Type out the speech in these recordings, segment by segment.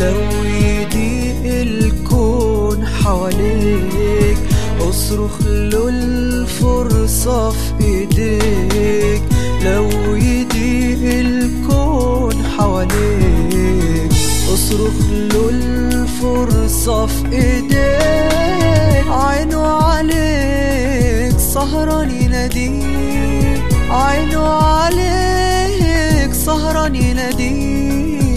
لو يضيق الكون حواليك اصرخ له الفرصة في ايديك لو يضيق الكون حواليك اصرخ له الفرصة في ايديك عينه عليك سهران يناديك عينه عليك سهران يناديك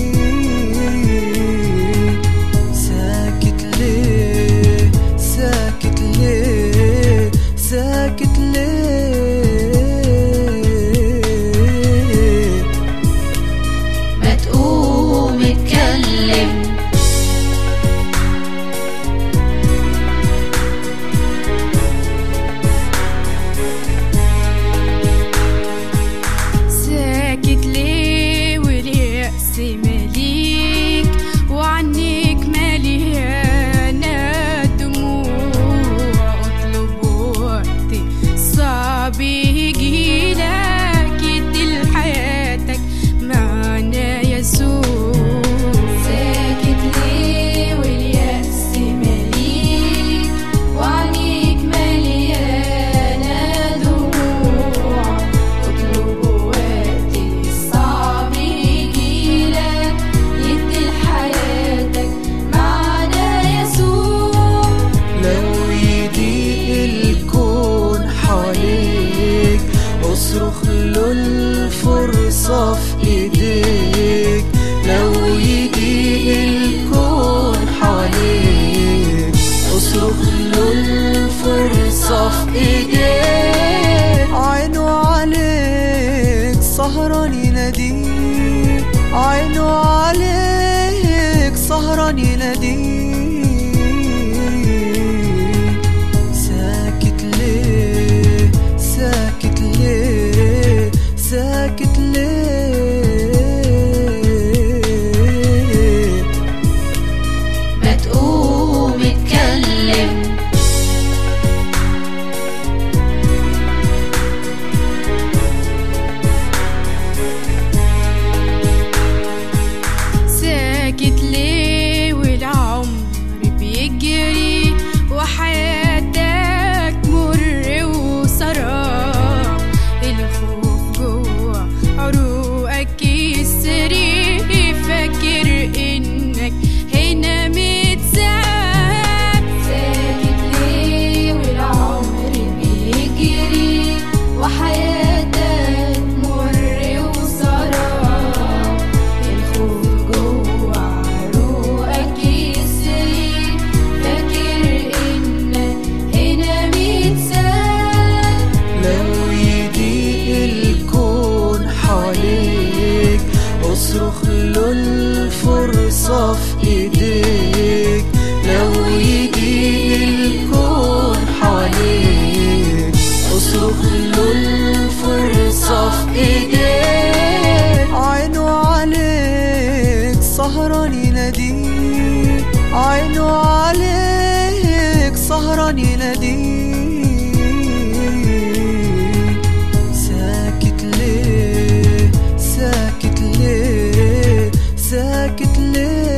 ساكت ليه ساكت ليه ساكت ليه ما تقوم اتكلم ساكت ليه واليأس مليك وعنيك مليانة دموع اطلب وقت صعب يجيلك يدي لحياتك معنى يسوع ساكت ليه واليأس مليك وعنيك مليانة دموع اطلب وقت الصعب يجيلك يدي لحياتك معنى يسوع لو يضيق الكون حواليك اصرخ له الفرصة في ايديك لو يضيق الكون حواليك اصرخ له الفرصة في ايديك عينه عليك سهران يناديك عينه عليك سهران يناديك ساكت ليه ساكت ليه ساكت ليه ما تقوم اتكلم ساكت ليه والعمر بيجري وحياتك مر وسراب الخوف جوا عروقك يسري فاكر انك هنا متساب ساكت ليه والعمر بيجري وحياتك مر وسراب الخوف جوا عروقك يسري فاكر انك هنا متساب لو يضيق الكون حواليك اصرخ له الفرصة في ايديك لو يضيق الكون حواليك اصرخ له الفرصة في ايديك عينه عليك سهران يناديك عينه عليك سهران يناديك ساكت ليه ساكت ليه ساكت ليه